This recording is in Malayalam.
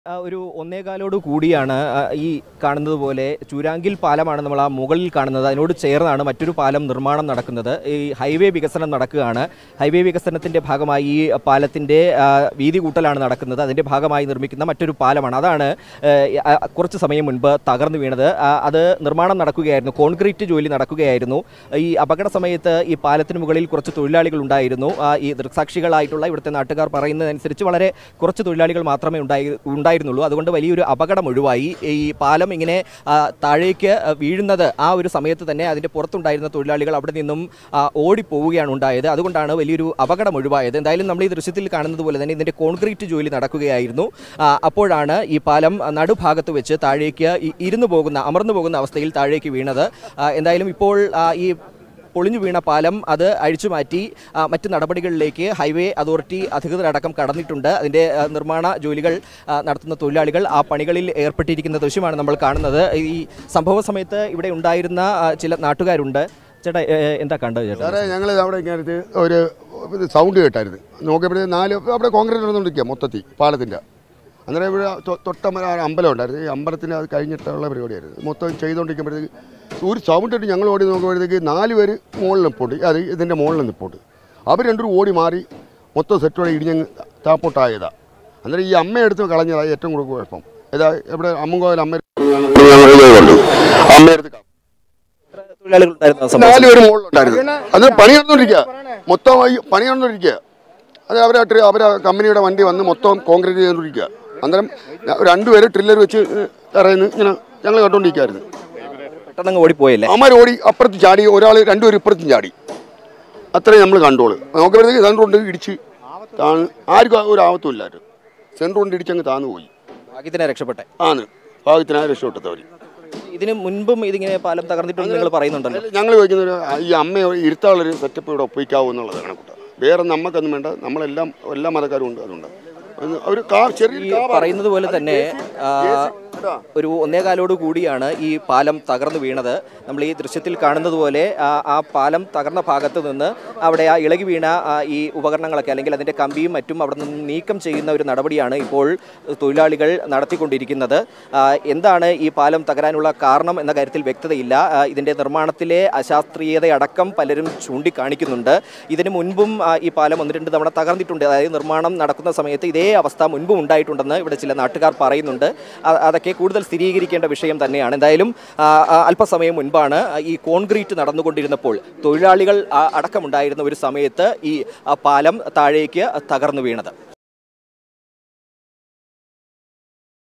ആ, ഒരു ഒന്നേകാലോട് കൂടിയാണ് ആ, ഈ കാണുന്നത് പോലെ ചൂരാങ്കിൽ പാലമാണ് നമ്മൾ ആ മുകളിൽ കാണുന്നത് അതിനോട് ചേർന്നാണ് മറ്റൊരു പാലം നിർമ്മാണം നടക്കുന്നത് ഈ ഹൈവേ വികസനം നടക്കുകയാണ് ഹൈവേ വികസനത്തിന്റെ ഭാഗമായി ഈ പാലത്തിന്റെ ആ, വീതി കൂട്ടലാണ് നടക്കുന്നത് അതിന്റെ ഭാഗമായി നിർമ്മിക്കുന്ന മറ്റൊരു പാലമാണ് അതാണ് ഏ, ആ, കുറച്ച് സമയം മുൻപ് തകർന്നു വീണത് ആ, അത് നിർമ്മാണം നടക്കുകയായിരുന്നു കോൺക്രീറ്റ് ജോലി നടക്കുകയായിരുന്നു ഈ അപകട സമയത്ത് ഈ പാലത്തിന് മുകളിൽ കുറച്ച് തൊഴിലാളികൾ ഉണ്ടായിരുന്നു ആ, ഈ ദൃക്സാക്ഷികളായിട്ടുള്ള ഇവിടുത്തെ നാട്ടുകാർ പറയുന്നതനുസരിച്ച് വളരെ കുറച്ച് തൊഴിലാളികൾ മാത്രമേ ഉണ്ടായി ഉണ്ടായിരുന്നുള്ളൂ അതുകൊണ്ട് വലിയൊരു അപകടം ഒഴിവായി ഈ പാലം ഇങ്ങനെ ആ, താഴേക്ക് വീഴുന്നത് ആ ഒരു സമയത്ത് തന്നെ അതിൻ്റെ പുറത്തുണ്ടായിരുന്ന തൊഴിലാളികൾ അവിടെ നിന്നും ആ, ഓടിപ്പോവുകയാണ് ഉണ്ടായത് അതുകൊണ്ടാണ് വലിയൊരു അപകടം ഒഴിവായത് എന്തായാലും നമ്മൾ ഈ ദൃശ്യത്തിൽ കാണുന്നത് പോലെ തന്നെ ഇതിൻ്റെ കോൺക്രീറ്റ് ജോലി നടക്കുകയായിരുന്നു ആ, അപ്പോഴാണ് ഈ പാലം നടുഭാഗത്ത് വെച്ച് താഴേക്ക് ഇ- ഇരുന്നു പോകുന്ന അമർന്നു പോകുന്ന അവസ്ഥയിൽ താഴേക്ക് വീണത് ആ, എന്തായാലും ഇപ്പോൾ ആ, ഈ പൊളിഞ്ഞു വീണ പാലം അത് അഴിച്ചുമാറ്റി ആ, മറ്റ് നടപടികളിലേക്ക് ഹൈവേ അതോറിറ്റി അധികൃതരടക്കം കടന്നിട്ടുണ്ട് അതിൻ്റെ ആ, നിർമ്മാണ ജോലികൾ ആ, നടത്തുന്ന തൊഴിലാളികൾ ആ പണികളിൽ ഏർപ്പെട്ടിരിക്കുന്ന ദൃശ്യമാണ് നമ്മൾ കാണുന്നത് ഈ സംഭവ സമയത്ത് ഇവിടെ ഉണ്ടായിരുന്ന ആ, ചില നാട്ടുകാരുണ്ട് ചേട്ടാ ഏ, എന്താ കണ്ടത് ചേട്ടാ സാറേ ഞങ്ങൾ അവിടെ ഇങ്ങനെ ഒരു ഇത് സൗണ്ട് കേട്ടായിരുന്നു നോക്കിയപ്പോഴേ നാല് അവിടെ കോൺക്രീറ്റ് നടന്നുകൊണ്ടിരിക്കുക മൊത്തത്തിൽ പാലത്തിൻ്റെ അന്നേരം ഇവിടെ തൊ- തൊട്ടമര ഒരു അമ്പലം ഉണ്ടായിരുന്നു ഈ അമ്പലത്തിന് അത് കഴിഞ്ഞിട്ടുള്ള പരിപാടിയായിരുന്നു മൊത്തം ചെയ്തുകൊണ്ടിരിക്കുമ്പോഴത്തേക്ക് ഒരു സൗണ്ട് ഇട്ട് ഞങ്ങൾ ഓടി നോക്കുമ്പോഴത്തേക്ക് നാല് പേര് മുകളിൽ നിൽപ്പുണ്ട് അത് ഇതിൻ്റെ മുകളിൽ നിൽപ്പുണ്ട് അവർ രണ്ടും കൂടി മാറി മൊത്തം സെറ്റോടെ ഇടിഞ്ഞങ്ങ് താപ്പോട്ടായതാണ് അന്നേരം ഈ അമ്മ എടുത്ത് കളഞ്ഞതാണ് ഏറ്റവും കൂടുതൽ കുഴപ്പം ഇതാ ഇവിടെ അമ്മങ്കോയിൽ അമ്മ അമ്മ എടുത്ത് കളഞ്ഞു. തൊഴിലാളികൾ ഉണ്ടായിരുന്ന ആ സംഭവം നാല് പേര് മുകളിലുണ്ടായിരുന്നു അത് പണി നടന്നുകൊണ്ടിരിക്കുക മൊത്തം ഈ പണി നടന്നുകൊണ്ടിരിക്കുക അത് അവരെ ട്രി- അവരെ കമ്പനിയുടെ വണ്ടി വന്ന് മൊത്തം കോൺക്രീറ്റ് ചെയ്തുകൊണ്ടിരിക്കുക അന്നേരം രണ്ടുപേര് ട്രില്ലർ വെച്ച് ഇറങ്ങുന്നു ഇങ്ങനെ ഞങ്ങൾ കേട്ടോണ്ടിരിക്കുകയായിരുന്നു പെട്ടെന്ന് അങ്ങ് ഓടിപ്പോയല്ലേ അമ്മ ഓടി അപ്പുറത്ത് ചാടി ഒരാൾ രണ്ടുപേരും ഇപ്പുറത്തും ചാടി അത്രയും നമ്മൾ കണ്ടോളൂ നോക്കുമ്പോഴത്തേക്ക് സെൻറ്റർ കൊണ്ട് ഇടിച്ച് താന്ന് ആർക്കും ഒരു ആപത്തും ഇല്ലായിരുന്നു സെൻറ്റർ കൊണ്ട് ഇടിച്ചങ്ങ് താന്നു പോയി ഭാഗ്യത്തിനെ രക്ഷപ്പെട്ടെ ആണ് ഭാഗത്തിനായ രക്ഷപ്പെട്ടവർ ഇതിന് മുൻപും ഇതിങ്ങനെ പാലം തകർന്നിട്ടുണ്ടെന്ന് നിങ്ങൾ പറയുന്നുണ്ടല്ലോ ഞങ്ങൾ ചോദിക്കുന്നത് ഈ അമ്മയെ ഇരുത്താനുള്ളൊരു സെറ്റപ്പ് ഇവിടെ ഒപ്പിക്കാവൂ എന്നുള്ളതാണ് കണക്കൂട്ട വേറെ നമുക്കൊന്നും വേണ്ട നമ്മളെല്ലാം എല്ലാ മതക്കാരും ഉണ്ട് അതുണ്ട് അവർ കാ ചെറിയ ഈ പറയുന്നത് പോലെ തന്നെ ആ, ഒരു ഒന്നേകാലോട് കൂടിയാണ് ഈ പാലം തകർന്നു വീണത് നമ്മൾ ഈ ദൃശ്യത്തിൽ കാണുന്നത് പോലെ ആ, ആ പാലം തകർന്ന ഭാഗത്ത് നിന്ന് അവിടെ ആ ഇളകി വീണ ആ, ഈ ഉപകരണങ്ങളൊക്കെ അല്ലെങ്കിൽ അതിൻ്റെ കമ്പിയും മറ്റും അവിടെ നിന്ന് നീക്കം ചെയ്യുന്ന ഒരു നടപടിയാണ് ഇപ്പോൾ തൊഴിലാളികൾ നടത്തിക്കൊണ്ടിരിക്കുന്നത് ആ, എന്താണ് ഈ പാലം തകരാനുള്ള കാരണം എന്ന കാര്യത്തിൽ വ്യക്തതയില്ല ആ, ഇതിൻ്റെ നിർമ്മാണത്തിലെ അശാസ്ത്രീയതയടക്കം പലരും ചൂണ്ടിക്കാണിക്കുന്നുണ്ട് ഇതിന് മുൻപും ആ, ഈ പാലം ഒന്ന് രണ്ട് തവണ തകർന്നിട്ടുണ്ട് അതായത് നിർമ്മാണം നടക്കുന്ന സമയത്ത് ഇതേ അവസ്ഥ മുൻപും ഉണ്ടായിട്ടുണ്ടെന്ന് ഇവിടെ ചില നാട്ടുകാർ പറയുന്നുണ്ട് അ- അതൊക്കെ കൂടുതൽ സ്ഥിരീകരിക്കേണ്ട വിഷയം തന്നെയാണ് എന്തായാലും ആ, ആ, അല്പസമയം മുൻപാണ് ഈ കോൺക്രീറ്റ് നടന്നുകൊണ്ടിരുന്നപ്പോൾ തൊഴിലാളികൾ ആ, അടക്കമുണ്ടായിരുന്ന ഒരു സമയത്ത് ഈ ആ, പാലം താഴേക്ക് തകർന്നു വീണത്